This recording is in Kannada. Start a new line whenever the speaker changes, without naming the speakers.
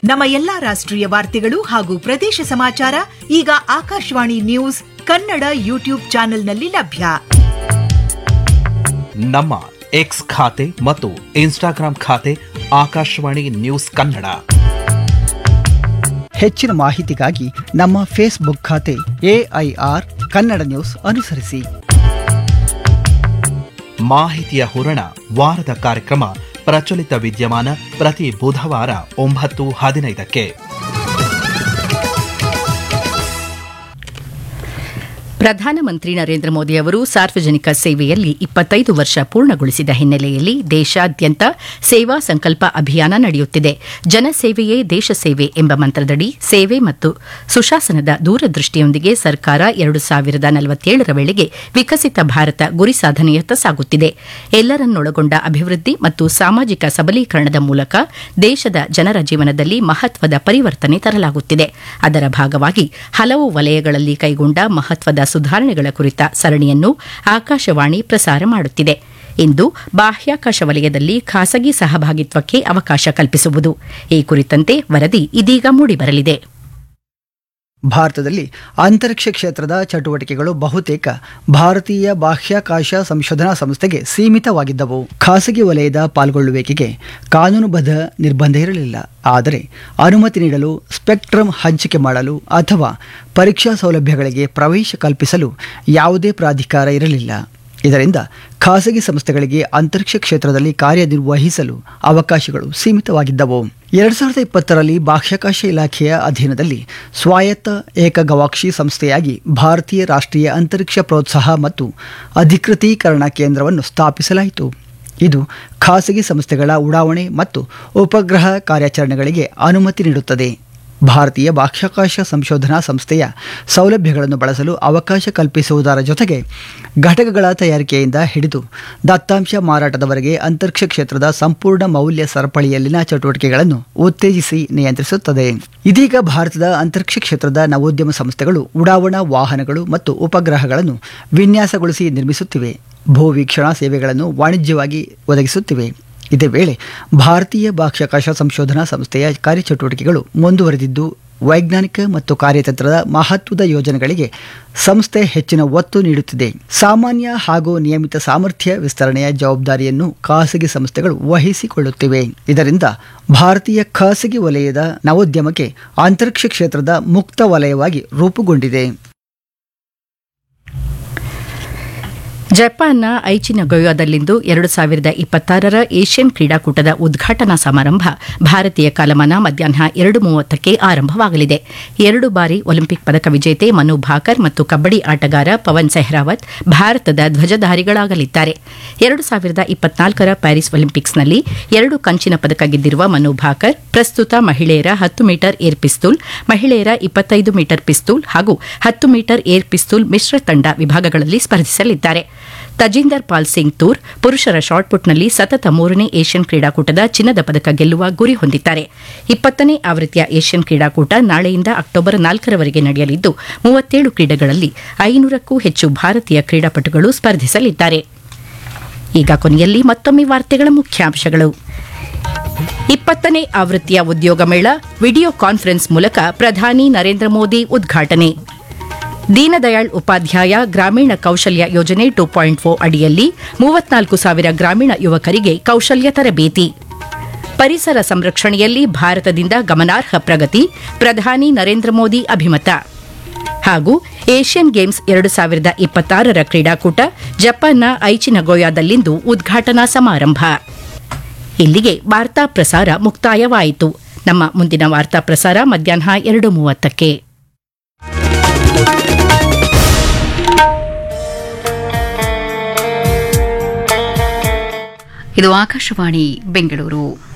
ನಮ್ಮ ಎಲ್ಲಾ ರಾಷ್ಟ್ರೀಯ ವಾರ್ತೆಗಳು ಹಾಗೂ ಪ್ರದೇಶ ಸಮಾಚಾರ ಈಗ ಆಕಾಶವಾಣಿ ನ್ಯೂಸ್ ಕನ್ನಡ ಯೂಟ್ಯೂಬ್ ಚಾನೆಲ್ನಲ್ಲಿ ಲಭ್ಯ
ನಮ್ಮ ಎಕ್ಸ್ ಖಾತೆ ಮತ್ತು ಇನ್ಸ್ಟಾಗ್ರಾಂ ಖಾತೆ ಆಕಾಶವಾಣಿ ನ್ಯೂಸ್ ಕನ್ನಡ
ಹೆಚ್ಚಿನ ಮಾಹಿತಿಗಾಗಿ ನಮ್ಮ ಫೇಸ್ಬುಕ್ ಖಾತೆ ಎಐಆರ್ ಕನ್ನಡ ನ್ಯೂಸ್ ಅನುಸರಿಸಿ
ಮಾಹಿತಿಯ ಹೂರಣ ವಾರದ ಕಾರ್ಯಕ್ರಮ ಪ್ರಚಲಿತ ವಿದ್ಯಮಾನ ಪ್ರತಿ ಬುಧವಾರ ಒಂಬತ್ತು ಹದಿನೈದಕ್ಕೆ
ಪ್ರಧಾನಮಂತ್ರಿ ನರೇಂದ್ರ ಮೋದಿ ಅವರು ಸಾರ್ವಜನಿಕ ಸೇವೆಯಲ್ಲಿ ಇಪ್ಪತ್ತೈದು ವರ್ಷ ಪೂರ್ಣಗೊಳಿಸಿದ ಹಿನ್ನೆಲೆಯಲ್ಲಿ ದೇಶಾದ್ಯಂತ ಸೇವಾ ಸಂಕಲ್ಪ ಅಭಿಯಾನ ನಡೆಯುತ್ತಿದೆ ಜನಸೇವೆಯೇ ದೇಶ ಸೇವೆ ಎಂಬ ಮಂತ್ರದಡಿ ಸೇವೆ ಮತ್ತು ಸುಶಾಸನದ ದೂರದೃಷ್ಟಿಯೊಂದಿಗೆ ಸರ್ಕಾರ ಎರಡು ಸಾವಿರದ ನಲವತ್ತೇಳರ ವೇಳೆಗೆ ವಿಕಸಿತ ಭಾರತ ಗುರಿ ಸಾಧನೆಯತ್ತ ಸಾಗುತ್ತಿದೆ ಎಲ್ಲರನ್ನೊಳಗೊಂಡ ಅಭಿವೃದ್ಧಿ ಮತ್ತು ಸಾಮಾಜಿಕ ಸಬಲೀಕರಣದ ಮೂಲಕ ದೇಶದ ಜನರ ಜೀವನದಲ್ಲಿ ಮಹತ್ವದ ಪರಿವರ್ತನೆ ತರಲಾಗುತ್ತಿದೆ ಅದರ ಭಾಗವಾಗಿ ಹಲವು ವಲಯಗಳಲ್ಲಿ ಕೈಗೊಂಡ ಮಹತ್ವದ ಸುಧಾರಣೆಗಳ ಕುರಿತ ಸರಣಿಯನ್ನು ಆಕಾಶವಾಣಿ ಪ್ರಸಾರ ಮಾಡುತ್ತಿದೆ ಇಂದು ಬಾಹ್ಯಾಕಾಶ ವಲಯದಲ್ಲಿ ಖಾಸಗಿ ಸಹಭಾಗಿತ್ವಕ್ಕೆ ಅವಕಾಶ ಕಲ್ಪಿಸುವುದು ಈ ಕುರಿತಂತೆ ವರದಿ ಇದೀಗ ಮೂಡಿಬರಲಿದೆ
ಭಾರತದಲ್ಲಿ ಅಂತರಿಕ್ಷ ಕ್ಷೇತ್ರದ ಚಟುವಟಿಕೆಗಳು ಬಹುತೇಕ ಭಾರತೀಯ ಬಾಹ್ಯಾಕಾಶ ಸಂಶೋಧನಾ ಸಂಸ್ಥೆಗೆ ಸೀಮಿತವಾಗಿದ್ದವು ಖಾಸಗಿ ವಲಯದ ಪಾಲ್ಗೊಳ್ಳುವಿಕೆಗೆ ಕಾನೂನುಬದ್ಧ ನಿರ್ಬಂಧ ಇರಲಿಲ್ಲ ಆದರೆ ಅನುಮತಿ ನೀಡಲು ಸ್ಪೆಕ್ಟ್ರಮ್ ಹಂಚಿಕೆ ಮಾಡಲು ಅಥವಾ ಪರೀಕ್ಷಾ ಸೌಲಭ್ಯಗಳಿಗೆ ಪ್ರವೇಶ ಕಲ್ಪಿಸಲು ಯಾವುದೇ ಪ್ರಾಧಿಕಾರ ಇರಲಿಲ್ಲ ಇದರಿಂದ ಖಾಸಗಿ ಸಂಸ್ಥೆಗಳಿಗೆ ಅಂತರಿಕ್ಷ ಕ್ಷೇತ್ರದಲ್ಲಿ ಕಾರ್ಯನಿರ್ವಹಿಸಲು ಅವಕಾಶಗಳು ಸೀಮಿತವಾಗಿದ್ದವು ಎರಡ್ ಸಾವಿರದ ಇಪ್ಪತ್ತರಲ್ಲಿ ಬಾಹ್ಯಾಕಾಶ ಇಲಾಖೆಯ ಅಧೀನದಲ್ಲಿ ಸ್ವಾಯತ್ತ ಏಕ ಗವಾಕ್ಷಿ ಸಂಸ್ಥೆಯಾಗಿ ಭಾರತೀಯ ರಾಷ್ಟ್ರೀಯ ಅಂತರಿಕ್ಷ ಪ್ರೋತ್ಸಾಹ ಮತ್ತು ಅಧಿಕೃತೀಕರಣ ಕೇಂದ್ರವನ್ನು ಸ್ಥಾಪಿಸಲಾಯಿತು ಇದು ಖಾಸಗಿ ಸಂಸ್ಥೆಗಳ ಉಡಾವಣೆ ಮತ್ತು ಉಪಗ್ರಹ ಕಾರ್ಯಾಚರಣೆಗಳಿಗೆ ಅನುಮತಿ ನೀಡುತ್ತದೆ ಭಾರತೀಯ ಬಾಹ್ಯಾಕಾಶ ಸಂಶೋಧನಾ ಸಂಸ್ಥೆಯ ಸೌಲಭ್ಯಗಳನ್ನು ಬಳಸಲು ಅವಕಾಶ ಕಲ್ಪಿಸುವುದರ ಜೊತೆಗೆ ಘಟಕಗಳ ತಯಾರಿಕೆಯಿಂದ ಹಿಡಿದು ದತ್ತಾಂಶ ಮಾರಾಟದವರೆಗೆ ಅಂತರಿಕ್ಷ ಕ್ಷೇತ್ರದ ಸಂಪೂರ್ಣ ಮೌಲ್ಯ ಸರಪಳಿಯಲ್ಲಿನ ಚಟುವಟಿಕೆಗಳನ್ನು ಉತ್ತೇಜಿಸಿ ನಿಯಂತ್ರಿಸುತ್ತದೆ ಇದೀಗ ಭಾರತದ ಅಂತರಿಕ್ಷ ಕ್ಷೇತ್ರದ ನವೋದ್ಯಮ ಸಂಸ್ಥೆಗಳು ಉಡಾವಣಾ ವಾಹನಗಳು ಮತ್ತು ಉಪಗ್ರಹಗಳನ್ನು ವಿನ್ಯಾಸಗೊಳಿಸಿ ನಿರ್ಮಿಸುತ್ತಿವೆ ಭೂವೀಕ್ಷಣಾ ಸೇವೆಗಳನ್ನು ವಾಣಿಜ್ಯವಾಗಿ ಒದಗಿಸುತ್ತಿವೆ ಇದೇ ವೇಳೆ ಭಾರತೀಯ ಬಾಹ್ಯಾಕಾಶ ಸಂಶೋಧನಾ ಸಂಸ್ಥೆಯ ಕಾರ್ಯಚಟುವಟಿಕೆಗಳು ಮುಂದುವರೆದಿದ್ದು ವೈಜ್ಞಾನಿಕ ಮತ್ತು ಕಾರ್ಯತಂತ್ರದ ಮಹತ್ವದ ಯೋಜನೆಗಳಿಗೆ ಸಂಸ್ಥೆ ಹೆಚ್ಚಿನ ಒತ್ತು ನೀಡುತ್ತಿದೆ ಸಾಮಾನ್ಯ ಹಾಗೂ ನಿಯಮಿತ ಸಾಮರ್ಥ್ಯ ವಿಸ್ತರಣೆಯ ಜವಾಬ್ದಾರಿಯನ್ನು ಖಾಸಗಿ ಸಂಸ್ಥೆಗಳು ವಹಿಸಿಕೊಳ್ಳುತ್ತಿವೆ ಇದರಿಂದ ಭಾರತೀಯ ಖಾಸಗಿ ವಲಯದ ನವೋದ್ಯಮಕ್ಕೆ ಅಂತರಿಕ್ಷ ಕ್ಷೇತ್ರದ ಮುಕ್ತ ವಲಯವಾಗಿ ರೂಪುಗೊಂಡಿದೆ
ಜಪಾನ್ನ ಐಚಿನ ಗೊಯೋದಲ್ಲಿಂದು ಎರಡು ಸಾವಿರದ ಇಪ್ಪತ್ತಾರರ ಏಷ್ಯನ್ ಕ್ರೀಡಾಕೂಟದ ಉದ್ಘಾಟನಾ ಸಮಾರಂಭ ಭಾರತೀಯ ಕಾಲಮಾನ ಮಧ್ಯಾಹ್ನ ಎರಡು ಮೂವತ್ತಕ್ಕೆ ಆರಂಭವಾಗಲಿದೆ ಎರಡು ಬಾರಿ ಒಲಿಂಪಿಕ್ ಪದಕ ವಿಜೇತೆ ಮನು ಭಾಕರ್ ಮತ್ತು ಕಬ್ಬಡಿ ಆಟಗಾರ ಪವನ್ ಸೆಹ್ರಾವತ್ ಭಾರತದ ಧ್ವಜಧಾರಿಗಳಾಗಲಿದ್ದಾರೆ ಎರಡು ಸಾವಿರದ ಇಪ್ಪತ್ನಾಲ್ಕರ ಪ್ಯಾರಿಸ್ ಒಲಿಂಪಿಕ್ಸ್ನಲ್ಲಿ ಎರಡು ಕಂಚಿನ ಪದಕ ಗೆದ್ದಿರುವ ಮನು ಭಾಕರ್ ಪ್ರಸ್ತುತ ಮಹಿಳೆಯರ ಹತ್ತು ಮೀಟರ್ ಏರ್ ಪಿಸ್ತೂಲ್ ಮಹಿಳೆಯರ ಇಪ್ಪತ್ತೈದು ಮೀಟರ್ ಪಿಸ್ತೂಲ್ ಹಾಗೂ ಹತ್ತು ಮೀಟರ್ ಏರ್ ಪಿಸ್ತೂಲ್ ಮಿಶ್ರ ತಂಡ ವಿಭಾಗಗಳಲ್ಲಿ ಸ್ಪರ್ಧಿಸಲಿದ್ದಾರೆ ತಜಿಂದರ್ ಪಾಲ್ ಸಿಂಗ್ ತೂರ್ ಪುರುಷರ ಶಾಟ್ಪುಟ್ನಲ್ಲಿ ಸತತ ಮೂರನೇ ಏಷ್ಯನ್ ಕ್ರೀಡಾಕೂಟದ ಚಿನ್ನದ ಪದಕ ಗೆಲ್ಲುವ ಗುರಿ ಹೊಂದಿದ್ದಾರೆ ಇಪ್ಪತ್ತನೇ ಆವೃತ್ತಿಯ ಏಷ್ಯನ್ ಕ್ರೀಡಾಕೂಟ ನಾಳೆಯಿಂದ ಅಕ್ಟೋಬರ್ ನಾಲ್ಕರವರೆಗೆ ನಡೆಯಲಿದ್ದು ಮೂವತ್ತೇಳು ಕ್ರೀಡೆಗಳಲ್ಲಿ ಐನೂರಕ್ಕೂ ಹೆಚ್ಚು ಭಾರತೀಯ ಕ್ರೀಡಾಪಟುಗಳು ಸ್ಪರ್ಧಿಸಲಿದ್ದಾರೆ ಈಗ ಕೊನೆಯಲ್ಲಿ ಮತ್ತೊಮ್ಮೆ ವಾರ್ತೆಗಳ ಮುಖ್ಯಾಂಶಗಳು ಇಪ್ಪತ್ತನೇ ಆವೃತ್ತಿಯ ಉದ್ಯೋಗ ಮೇಳ ವಿಡಿಯೋ ಕಾನ್ಫರೆನ್ಸ್ ಮೂಲಕ ಪ್ರಧಾನಿ ನರೇಂದ್ರ ಮೋದಿ ಉದ್ಘಾಟನೆ ದೀನದಯಾಳ್ ಉಪಾಧ್ಯಾಯ ಗ್ರಾಮೀಣ ಕೌಶಲ್ಯ ಯೋಜನೆ ಟು ಪಾಯಿಂಟ್ ಫೋರ್ ಅಡಿಯಲ್ಲಿ ಮೂವತ್ನಾಲ್ಕು ಸಾವಿರ ಗ್ರಾಮೀಣ ಯುವಕರಿಗೆ ಕೌಶಲ್ಯ ತರಬೇತಿ ಪರಿಸರ ಸಂರಕ್ಷಣೆಯಲ್ಲಿ ಭಾರತದಿಂದ ಗಮನಾರ್ಹ ಪ್ರಗತಿ ಪ್ರಧಾನಿ ನರೇಂದ್ರ ಮೋದಿ ಅಭಿಮತ ಹಾಗೂ ಏಷ್ಯನ್ ಗೇಮ್ಸ್ ಎರಡು ಸಾವಿರದ ಇಪ್ಪತ್ತಾರರ ಕ್ರೀಡಾಕೂಟ ಜಪಾನ್ನ ಐಚಿನ ಗೋಯಾದಲ್ಲಿಂದು ಉದ್ಘಾಟನಾ ಸಮಾರಂಭ ಇಲ್ಲಿಗೆ ವಾರ್ತಾ ಪ್ರಸಾರ ಮುಕ್ತಾಯವಾಯಿತು ನಮ್ಮ ಮುಂದಿನ ವಾರ್ತಾ ಪ್ರಸಾರ ಮಧ್ಯಾಹ್ನ ಎರಡು ಮೂವತ್ತಕ್ಕೆ
ಇದು ಆಕಾಶವಾಣಿ ಬೆಂಗಳೂರು